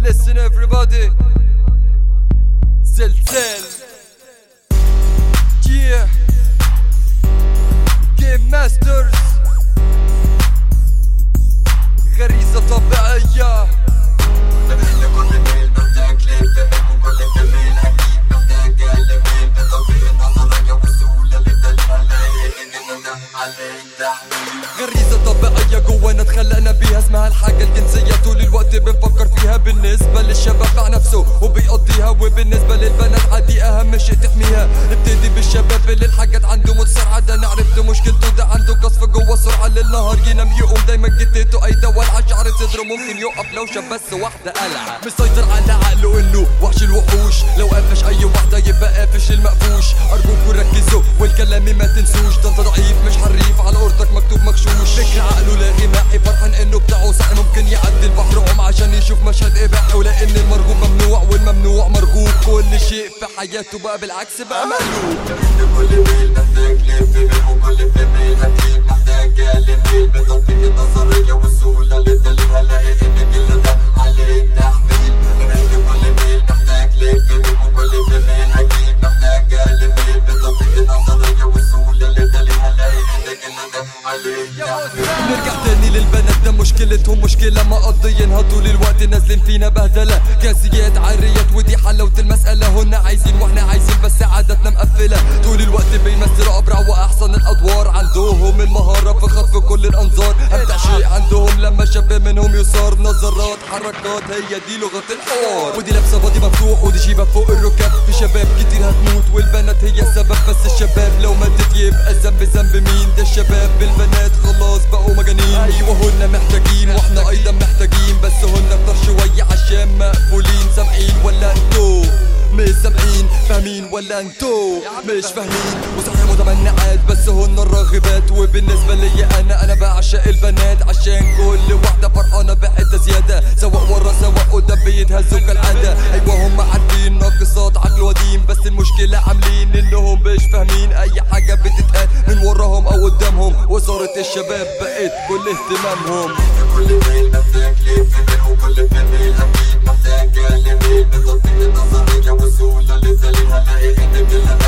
listen everybody زلزال Yeah Game Masters غريزة طبيعية بميل كل ميل محتاج ليل بميل كل جميل أكيد محتاج لميل بطبيعة نظرية وسهولة للدليل عليه إننا عليه تحميل غريزة طبيعية جوانا اتخلقنا بيها اسمها الحاجة الجنسية طول الوقت بنفكر فيها بالنسبة للشباب مع نفسه وبيقضيها وبالنسبة للبنات عادي أهم شيء تحميها ابتدي بالشباب اللي الحاجات عنده متسرعة ده أنا عرفت مشكلته ده عنده قصف جوا سرعة للنهار ينام يقوم دايما جدته أي دواء على شعر صدره ممكن يقف لو شاف بس واحدة قلعة مسيطر على عقله إنه وحش الوحوش لو قافش أي واحدة يبقى قافش المقفوش أرجوكوا ركزوا والكلام ما تنسوش ده انت ضعيف مش حريف على أوردك مكتوب مغشوش فكر عقله لاغي معي فرحان إنه بتاعه صح ممكن يعدي البحر عم عشان يشوف مشهد إباحي ولأن المرغوب ممنوع والممنوع مرغوب كل شيء في حياته بقى بالعكس بقى مقلوب بميل كل ميل محتاج ليل بميل كل جميل أكيد محتاج لميل بطبيعة نظرية وسهولة للدليل عليه إن كل ده عليه تحميل بميل كل ميل محتاج ليل بميل كل جميل أكيد محتاج لميل بطبيعة نظرية وسهولة للدليل عليه إن كل ده عليه تحميل نرجع تاني للبنات ده مشكلتهم مشكلة مقضيينها طول الوقت نازلين فينا بهدلة كاسيات عاريات ودي حلاوة المسألة هن عايزين واحنا عايزين بس عاداتنا مقفلة طول الوقت بيمثلوا أبرع وأحسن الأدوار عندهم المهارة في خطف كل الأنظار أمتع شيء عندهم لما شاب منهم يصار نظرات حركات هي دي لغة الحوار ودي لابسة بادي مفتوح ودي جيبة فوق الركاب في شباب كتير هتموت والبنات هي السبب بس الشباب لو ماتت يبقى الذنب ذنب مين ده الشباب بالبنات خلاص بقوا مجانين ايوه هن محتاجين واحنا ايضا محتاجين بس هن اكتر شوية عشان مقفولين سامعين ولا انتو مش سامعين فاهمين ولا انتو مش فاهمين وصحيح متمنعات بس هن الراغبات وبالنسبة لي انا انا بعشق البنات عشان كل واحدة فرحانة بحتة زيادة سواء ورا سواء قدام بيتهزوا كالعادة ايوه هم عارفين ناقصات عقل ودين بس المشكلة عاملين انهم مش فاهمين اي حاجة بتتقال من وراهم او قدامهم وصارت الشباب بقت كل اهتمامهم كل ميل محتاج ليل بميل كل جميل أكيد محتاج لميل بطبيعة نظرية وسهولة للدليل عليه إن كل